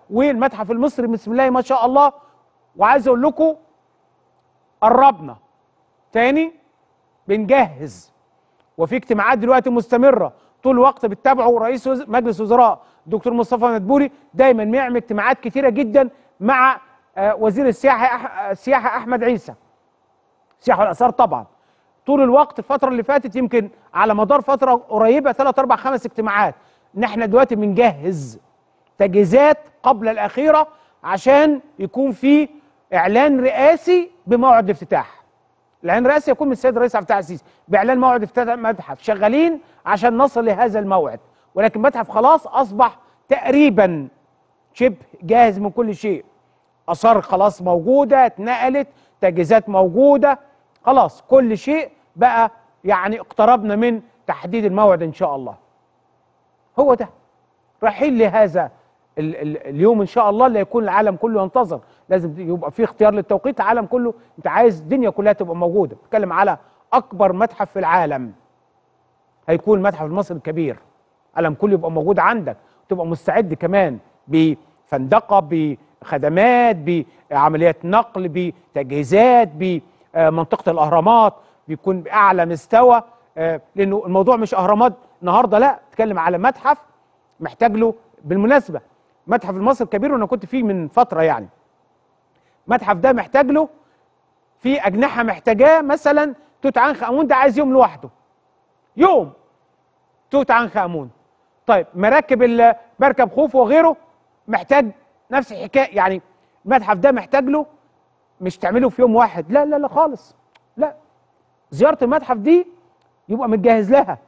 والمتحف المصري بسم الله ما شاء الله وعايز اقول لكم قربنا تاني بنجهز وفي اجتماعات دلوقتي مستمره طول الوقت بتتابعوا رئيس وز... مجلس وزراء دكتور مصطفى مدبولي دايما بيعمل اجتماعات كتيره جدا مع آه، وزير السياحه أح... السياحه احمد عيسى السياحه والاثار طبعا طول الوقت الفتره اللي فاتت يمكن على مدار فتره قريبه ثلاث اربع خمس اجتماعات ان احنا دلوقتي بنجهز تجهيزات قبل الاخيره عشان يكون في اعلان رئاسي بموعد الافتتاح الاعلان الرئاسي يكون من السيد الرئيس عبد الفتاح السيسي باعلان موعد افتتاح المتحف شغالين عشان نصل لهذا الموعد ولكن المتحف خلاص اصبح تقريبا شبه جاهز من كل شيء اثار خلاص موجوده اتنقلت تجهيزات موجوده خلاص كل شيء بقى يعني اقتربنا من تحديد الموعد ان شاء الله هو ده رايحين لهذا ال ال اليوم ان شاء الله اللي يكون العالم كله ينتظر لازم يبقى في اختيار للتوقيت العالم كله انت عايز الدنيا كلها تبقى موجوده بتكلم على اكبر متحف في العالم هيكون المتحف المصري الكبير العالم كله يبقى موجود عندك تبقى مستعد كمان بفندقه بخدمات بعمليات نقل بتجهيزات بمنطقه الاهرامات بيكون باعلى مستوى آه، لانه الموضوع مش اهرامات النهارده لا تتكلم على متحف محتاج له بالمناسبه متحف المصري الكبير وانا كنت فيه من فتره يعني المتحف ده محتاج له في اجنحه محتاجاه مثلا توت عنخ امون ده عايز يوم لوحده يوم توت عنخ امون طيب مراكب ال- مركب خوف وغيره محتاج نفس الحكايه يعني المتحف ده محتاج له مش تعمله في يوم واحد لا لا لا خالص لا زياره المتحف دي يبقى متجهز لها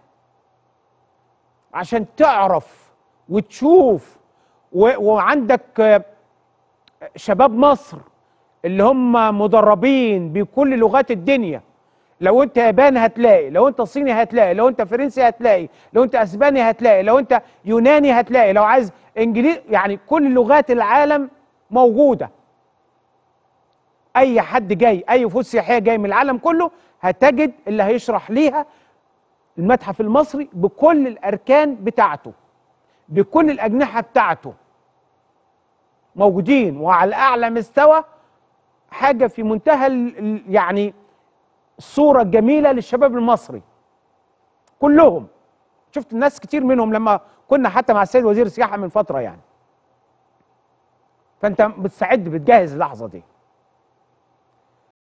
عشان تعرف وتشوف و- وعندك آه، شباب مصر اللي هم مدربين بكل لغات الدنيا لو انت ياباني هتلاقي لو انت صيني هتلاقي لو انت فرنسي هتلاقي لو انت اسباني هتلاقي لو انت يوناني هتلاقي لو عايز انجليزي يعني كل لغات العالم موجوده اي حد جاي اي وفود سياحيه جاي من العالم كله هتجد اللي هيشرح ليها المتحف المصري بكل الاركان بتاعته بكل الاجنحه بتاعته موجودين وعلى اعلى مستوى حاجه في منتهى ال- ال- يعني الصوره الجميله للشباب المصري كلهم شفت الناس كتير منهم لما كنا حتى مع السيد وزير السياحه من فتره يعني فانت بتستعد بتجهز اللحظه دي